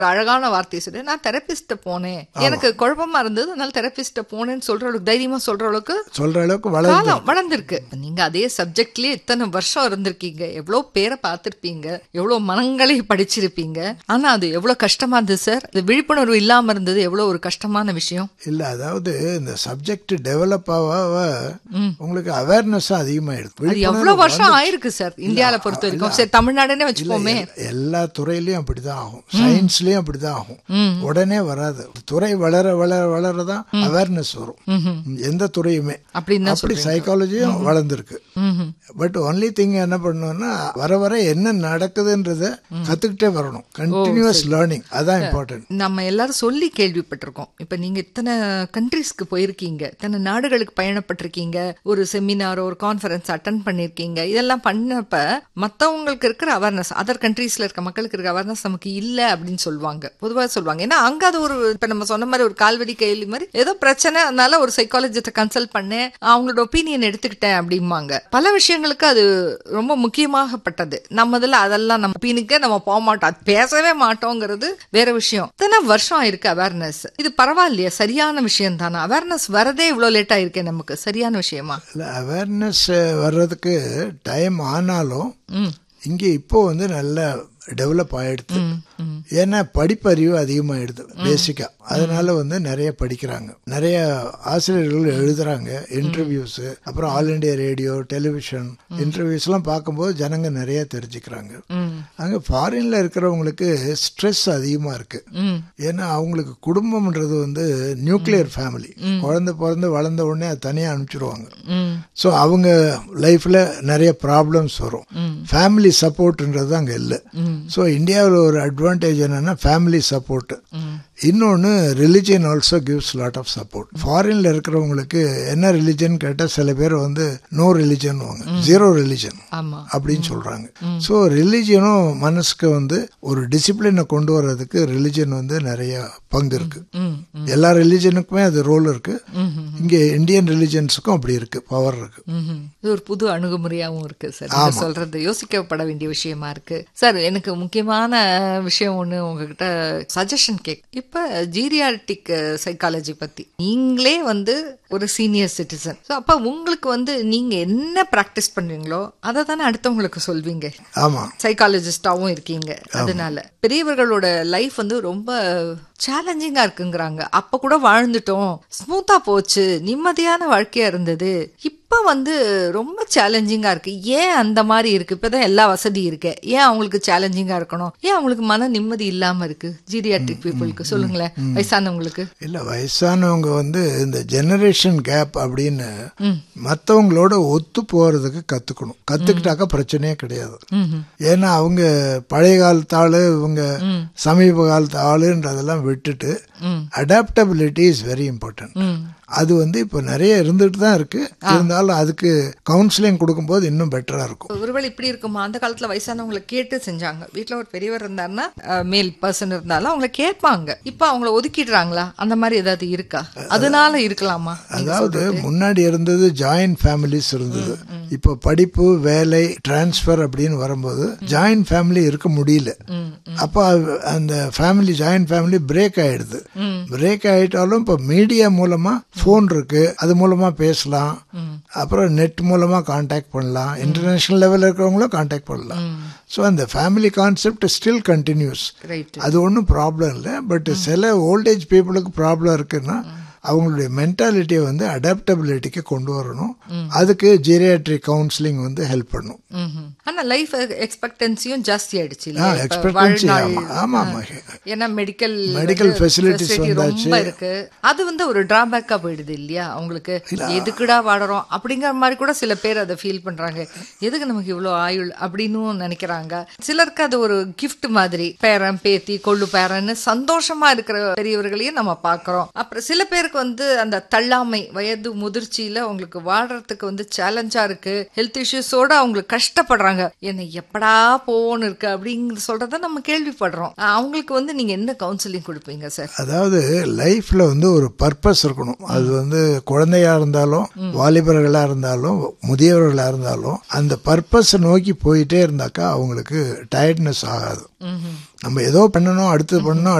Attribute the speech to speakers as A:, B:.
A: அழகான வார்த்தையை சொல்லி நான் தெரபிஸ்ட போனேன் எனக்கு குழப்பமா இருந்தது அதனால தெரபிஸ்ட போனேன்னு சொல்ற அளவுக்கு தைரியமா சொல்ற அளவுக்கு
B: சொல்ற அளவுக்கு வளர்ந்து
A: காலம் வளர்ந்துருக்கு நீங்க அதே சப்ஜெக்ட்லயே இத்தனை வருஷம் இருந்திருக்கீங்க எவ்வளவு பேரை பார்த்திருப்பீங்க எவ்வளவு மனங்களை படிச்சிருப்பீங்க ஆனா அது எவ்வளவு கஷ்டமா இருந்தது சார் அது விழிப்புணர்வு இல்லாம இருந்தது எவ்வளவு ஒரு கஷ்டமான விஷயம்
B: இல்ல அதாவது இந்த சப்ஜெக்ட் டெவலப் ஆக ஆக உங்களுக்கு அவேர்னஸ் அதிகமாயிடுது
A: அது எவ்வளவு வருஷம் ஆயிருக்கு சார் இந்தியால பொறுத்த வரைக்கும் சரி தமிழ்நாடுன்னே வச்சுப்போமே
B: எல்லா துறையிலயும் அப்படிதான் ஆகும் சயின்ஸ்லயும் அப்படிதான் ஆகும் உடனே வராது துறை வளர வளர வளரதான் அவேர்னஸ் வரும் எந்த துறையுமே
A: அப்படின்னு தான்
B: அப்படி சைக்காலஜியும் வளர்ந்துருக்கு பட் ஒன்லி திங் என்ன பண்ணணும்னா வர வர என்ன நடக்குதுன்றத கத்துக்கிட்டே வரணும் கண்டினியூஸ் லேர்னிங் அதான் இம்பார்ட்டன்ட்
A: நம்ம எல்லாரும் சொல்லி கேள்விப்பட்டிருக்கோம் இப்ப நீங்க இத்தனை கண்ட்ரீஸ்க்கு போயிருக்கீங்க இத்தனை நாடுகளுக்கு பயணப்பட்டிருக்கீங்க ஒரு செமினார் ஒரு கான்ஃபரன்ஸ் அட்டன் பண்ணிருக்கீங்க இதெல்லாம் பண்ணப்ப மத்தவங்களுக்கு இருக்கிற அவேர்னஸ் அதர் கண்ட்ரீஸ்ல இருக்க மக்களுக்கு இருக்க அவேர்னஸ் நமக்கு இல்ல அப்படின்னு சொல்லுவாங்க பொதுவா சொல்லுவாங்க ஏன்னா அங்க அது ஒரு இப்ப நம்ம சொன்ன மாதிரி ஒரு கால்வடி கேள்வி மாதிரி ஏதோ பிரச்சனை அதனால ஒரு சைக்காலஜிஸ்ட கன்சல்ட் பண்ணேன் அவங்களோட ஒப்பீனியன் எடுத்துக்கிட்டேன் அப்படிம்பாங்க பல விஷயங்களுக்கு அது ரொம்ப முக்கியமாகப்பட்டது நம்ம இதுல அதெல்லாம் நம்ம ஒப்பீனிக்கே நம்ம போக மாட்டோம் அது பேசவே மாட்டோங்கிறது வேற விஷயம் இத்தனை வருஷம் ஆயிருக்கு அவேர்னஸ் இது பரவாயில்லையா சரியான விஷயம் தானே அவேர்னஸ் வரதே இவ்வளவு லேட் ஆயிருக்கே நமக்கு சரியான விஷயமா
B: இல்லை அவேர்னஸ் வர்றதுக்கு டைம் ஆனாலும் இங்கே இப்போ வந்து நல்ல டெவலப் ஆயிடுது ஏன்னா படிப்பறிவு அதிகமாயிடுது பேசிக்கா அதனால வந்து நிறைய படிக்கிறாங்க நிறைய ஆசிரியர்கள் எழுதுறாங்க இன்டர்வியூஸ் அப்புறம் All India Radio television interviews எல்லாம் பார்க்கும்போது ஜனங்க நிறைய தெரிஞ்சுக்கிறாங்க அங்க ஃபாரின்ல இருக்கிறவங்களுக்கு ஸ்ட்ரெஸ் அதிகமா இருக்கு ஏன்னா அவங்களுக்கு குடும்பம்ன்றது வந்து நியூக்ளியர் ஃபேமிலி குழந்தை பிறந்து வளர்ந்த உடனே அது தனியா அனுப்பிச்சிருவாங்க ஸோ அவங்க லைஃப்ல நிறைய ப்ராப்ளம்ஸ் வரும் ஃபேமிலி சப்போர்ட்ன்றது அங்க இல்லை ஸோ இந்தியாவில் ஒரு அட்வான்டேஜ் என்னன்னா ஃபேமிலி சப்போர்ட் இன்னொன்று religion also gives lot of support ஃபாரின்ல இருக்கிறவங்களுக்கு என்ன ரிலிஜன் கேட்டால் சில பேர் வந்து நோ ரிலிஜன் வாங்க ஜீரோ ரிலிஜன்
A: ஆமா
B: அப்படின்னு சொல்றாங்க ஸோ ரிலிஜனும் மனசுக்கு வந்து ஒரு டிசிப்ளினை கொண்டு வர்றதுக்கு ரிலிஜன் வந்து நிறைய பங்கு இருக்கு எல்லா ரிலிஜனுக்குமே அது ரோல் இருக்கு இங்க இந்தியன் ரிலிஜன்ஸுக்கும் அப்படி இருக்கு பவர் இருக்கு
A: ம்ஹும். இது ஒரு புது அணுகுமுறையாவும் இருக்கு சார் நீங்க சொல்றது யோசிக்கப்பட வேண்டிய விஷயமா இருக்கு சார் எனக்கு முக்கியமான விஷயம் ஒண்ணு உங்ககிட்ட சஜஷன் கேக் இப்ப ஜீரியாட்டிக் சைக்காலஜி பத்தி நீங்களே வந்து ஒரு சீனியர் சிட்டிசன் ஸோ அப்ப உங்களுக்கு வந்து நீங்க என்ன பிராக்டிஸ் பண்றீங்களோ அதை தானே அடுத்தவங்களுக்கு சொல்வீங்க
B: ஆமா
A: சைக்காலஜிஸ்டாவும் இருக்கீங்க அதனால பெரியவர்களோட லைஃப் வந்து ரொம்ப சேலஞ்சிங்கா இருக்குங்கிறாங்க அப்ப கூட வாழ்ந்துட்டோம் ஸ்மூத்தா போச்சு நிம்மதியான வாழ்க்கையா இருந்தது இப்ப வந்து ரொம்ப சேலஞ்சிங்கா இருக்கு ஏன் அந்த மாதிரி இருக்கு இப்பதான் எல்லா வசதி இருக்கு ஏன் அவங்களுக்கு சேலஞ்சிங்கா இருக்கணும் ஏன் அவங்களுக்கு மன நிம்மதி இல்லாம இருக்கு ஜீரியாட்ரிக் பீப்புளுக்கு சொல்லுங்களேன் வயசானவங்களுக்கு
B: இல்ல வயசானவங்க வந்து இந்த ஜெனரேஷன் கேப் அப்படின்னு மத்தவங்களோட ஒத்து போறதுக்கு கத்துக்கணும் கத்துக்கிட்டாக்க பிரச்சனையே கிடையாது ஏன்னா அவங்க பழைய காலத்து ஆளு இவங்க சமீப காலத்து ஆளுன்றதெல்லாம் விட்டுட்டு அடாப்டபிலிட்டி இஸ் வெரி இம்பார்ட்டன்ட் அது வந்து இப்போ நிறைய இருந்துட்டு தான் இருக்கு இருந்தாலும் அதுக்கு கவுன்சிலிங் கொடுக்கும்போது இன்னும் பெட்டரா இருக்கும்
A: ஒருவேளை இப்படி இருக்குமா அந்த காலத்துல வயசானவங்களை கேட்டு செஞ்சாங்க வீட்ல ஒரு பெரியவர் இருந்தாருன்னா மேல் பர்சன் இருந்தாலும் அவங்கள கேட்பாங்க இப்ப அவங்கள ஒதுக்கிடுறாங்களா அந்த மாதிரி ஏதாவது இருக்கா அதனால இருக்கலாமா
B: அதாவது முன்னாடி இருந்தது ஜாயின்ட் ஃபேமிலிஸ் இருந்தது இப்போ படிப்பு வேலை டிரான்ஸ்ஃபர் அப்படின்னு வரும்போது ஜாயின்ட் ஃபேமிலி இருக்க முடியல அப்போ அது- அந்த ஃபேமிலி ஜாயின்ட் ஃபேமிலி பிரேக் ஆயிடுது பிரேக் ஆயிட்டாலும் இப்போ மீடியா மூலமா ஃபோன் இருக்கு அது மூலமா பேசலாம் அப்புறம் நெட் மூலமா காண்டாக்ட் பண்ணலாம் இன்டர்நேஷனல் லெவலில் இருக்கிறவங்களும் காண்டாக்ட் பண்ணலாம் ஸோ அந்த family concept still continues
A: right
B: அது ஒன்றும் ப்ராப்ளம் இல்லை பட் சில ஓல்டேஜ் பீப்புளுக்கு ப்ராப்ளம் இருக்குன்னா அவங்களுடைய மென்டாலிட்டியை வந்து அடாப்டபிலிட்டிக்கு கொண்டு வரணும் அதுக்கு ஜீரியாட்ரிக் கவுன்சிலிங் வந்து ஹெல்ப் பண்ணும்
A: ம்ஹும். ஆனா லைஃப் எக்ஸ்பெக்டன்சியும் ஜாஸ்தி ஆயிடுச்சு
B: ஆ
A: இல்லையா? இப்ப
B: எக்ஸ்பெக்டன்சி
A: வாழ்நாள்,
B: ஆமா ஆமா ஆமா
A: ஏன்னா மெடிக்கல்
B: Medical facilities வந்தாச்சு.
A: ரொம்ப இருக்கு அது வந்து ஒரு டிராபேக்கா போயிடுது இல்லையா அவங்களுக்கு எதுக்குடா வாடுறோம் அப்படிங்கிற மாதிரி கூட சில பேர் அதை ஃபீல் பண்றாங்க எதுக்கு நமக்கு இவ்வளவு ஆயுள் அப்படின்னு நினைக்கிறாங்க சிலருக்கு அது ஒரு gift மாதிரி பேரன் பேத்தி கொள்ளு பேரன்னு சந்தோஷமா இருக்கிற பெரியவர்களையும் நம்ம பாக்குறோம் அப்புறம் சில பேருக்கு வந்து அந்த தள்ளாமை வயது முதிர்ச்சியில அவங்களுக்கு வாடுறதுக்கு வந்து சேலஞ்சா இருக்கு ஹெல்த் இஷ்யூஸோட அவங்களுக்கு கஷ்டப்படுறாங்க என்ன எப்படா போவோன்னு இருக்கு அப்படிங்கிற சொல்றத நம்ம கேள்விப்படுறோம் அஹ் அவங்களுக்கு வந்து நீங்க என்ன கவுன்சிலிங் கொடுப்பீங்க சார்
B: அதாவது லைஃப்ல வந்து ஒரு பர்பஸ் இருக்கணும் அது வந்து குழந்தையா இருந்தாலும் வாலிபர்களா இருந்தாலும் முதியவர்களா இருந்தாலும் அந்த பர்பஸை நோக்கி போயிட்டே இருந்தாக்கா அவங்களுக்கு டயர்ட்னஸ் ஆகாது நம்ம ஏதோ பண்ணணும் அடுத்து பண்ணணும்